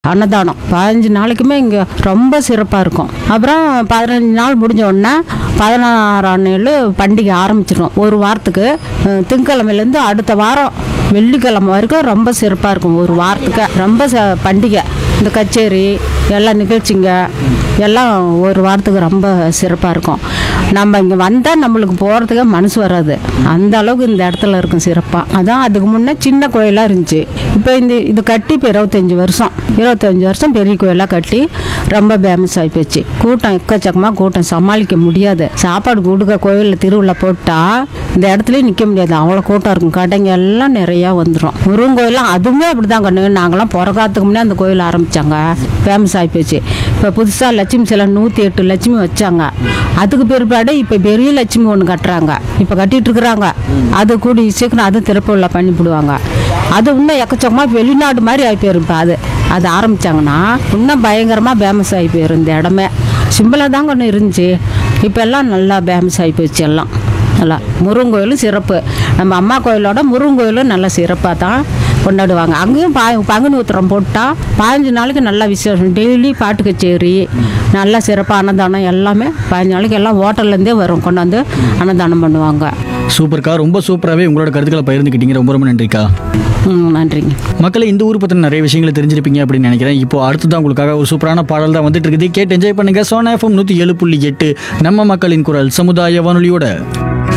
அன்னதானம் பதினஞ்சு நாளைக்குமே இங்கே ரொம்ப சிறப்பாக இருக்கும் அப்புறம் பதினஞ்சு நாள் முடிஞ்ச உடனே பதினாறாம் நாள் பண்டிகை ஆரம்பிச்சிடும் ஒரு வாரத்துக்கு அஹ், திங்கட்கிழமையிலேருந்து அடுத்த வாரம் வெள்ளிக்கிழமை வரைக்கும் ரொம்ப சிறப்பாக இருக்கும் ஒரு வாரத்துக்கு ரொம்ப ச- பண்டிகை இந்த கச்சேரி எல்லா நிகழ்ச்சிங்க எல்லாம் ஒரு வாரத்துக்கு ரொம்ப சிறப்பாக இருக்கும் நம்ம இங்கே வந்தால் நம்மளுக்கு போகிறதுக்கே மனசு வராது அந்த அளவுக்கு இந்த இடத்துல இருக்கும் சிறப்பாக அதான் அதுக்கு முன்னே சின்ன கோயிலாக இருந்துச்சு இப்போ இந்த இது கட்டி இப்போ இருபத்தஞ்சி வருஷம் இருபத்தஞ்சி வருஷம் பெரிய கோயிலாக கட்டி ரொம்ப ஃபேமஸ் ஆகி போச்சு கூட்டம் எக்கச்சக்கமாக கூட்டம் சமாளிக்க முடியாது சாப்பாடு கொடுக்க கோயிலில் திருவிழா போட்டால் இந்த இடத்துலயே நிற்க முடியாது அவ்வளோ கூட்டம் இருக்கும் கடைங்க எல்லாம் நிறையா வந்துடும் முருகன் கோயிலாம் அதுவுமே அப்படி தான் கண்ணு நாங்களாம் பிறக்காத்துக்கு முன்னே அந்த கோயில் ஆரம்பித்தாங்க ஃபேமஸ் ஆகி போச்சு இப்போ புதுசாக லட்சுமி சிலை நூற்றி எட்டு லட்சுமி வச்சாங்க அதுக்கு பிற்பாடு இப்போ பெரிய லட்சுமி ஒன்று கட்டுறாங்க இப்போ கட்டிட்டு இருக்கிறாங்க அது கூடி சீக்கிரம் அது திறப்பு விழா பண்ணிவிடுவாங்க அது இன்னும் எக்கச்சக்கமாக வெளிநாடு மாதிரி ஆகி போயிரும் இப்போ அது அது ஆரம்பித்தாங்கன்னா இன்னும் பயங்கரமாக ஃபேமஸ் ஆகி போயிரும் இந்த இடமே சிம்பிளாக தான் ஒன்று இருந்துச்சு இப்போ எல்லாம் நல்லா ஃபேமஸ் ஆகி போச்சு எல்லாம் நல்லா முருகன் கோயிலும் சிறப்பு நம்ம அம்மா கோயிலோட முருகன் கோயிலும் நல்லா சிறப்பாக தான் கொண்டாடுவாங்க அங்கேயும் பா பங்குனி உத்திரம் போட்டால் பதினஞ்சு நாளைக்கு நல்லா விசேஷம் டெய்லி பாட்டு கச்சேரி நல்லா சிறப்பாக அன்னதானம் எல்லாமே பதினஞ்சு நாளைக்கு எல்லாம் ஹோட்டல்லேருந்தே வரும் கொண்டாந்து அன்னதானம் பண்ணுவாங்க சூப்பர்க்கா ரொம்ப சூப்பராகவே உங்களோட கருத்துக்களை பகிர்ந்துக்கிட்டீங்க ரொம்ப ரொம்ப நன்றிக்கா ம், நன்றிங்க மக்களை இந்த ஊர் பற்றின நிறைய விஷயங்களை தெரிஞ்சிருப்பீங்க அப்படின்னு நினைக்கிறேன் இப்போ அடுத்ததான் உங்களுக்காக ஒரு சூப்பரான பாடல் தான் வந்துட்டு இருக்குது கேட்டு என்ஜாய் பண்ணுங்க சோனா எஃப்எம் நூற்றி ஏழு புள்ளி எட்டு நம்ம மக்களின் குரல் சமுதாய வானொலியோட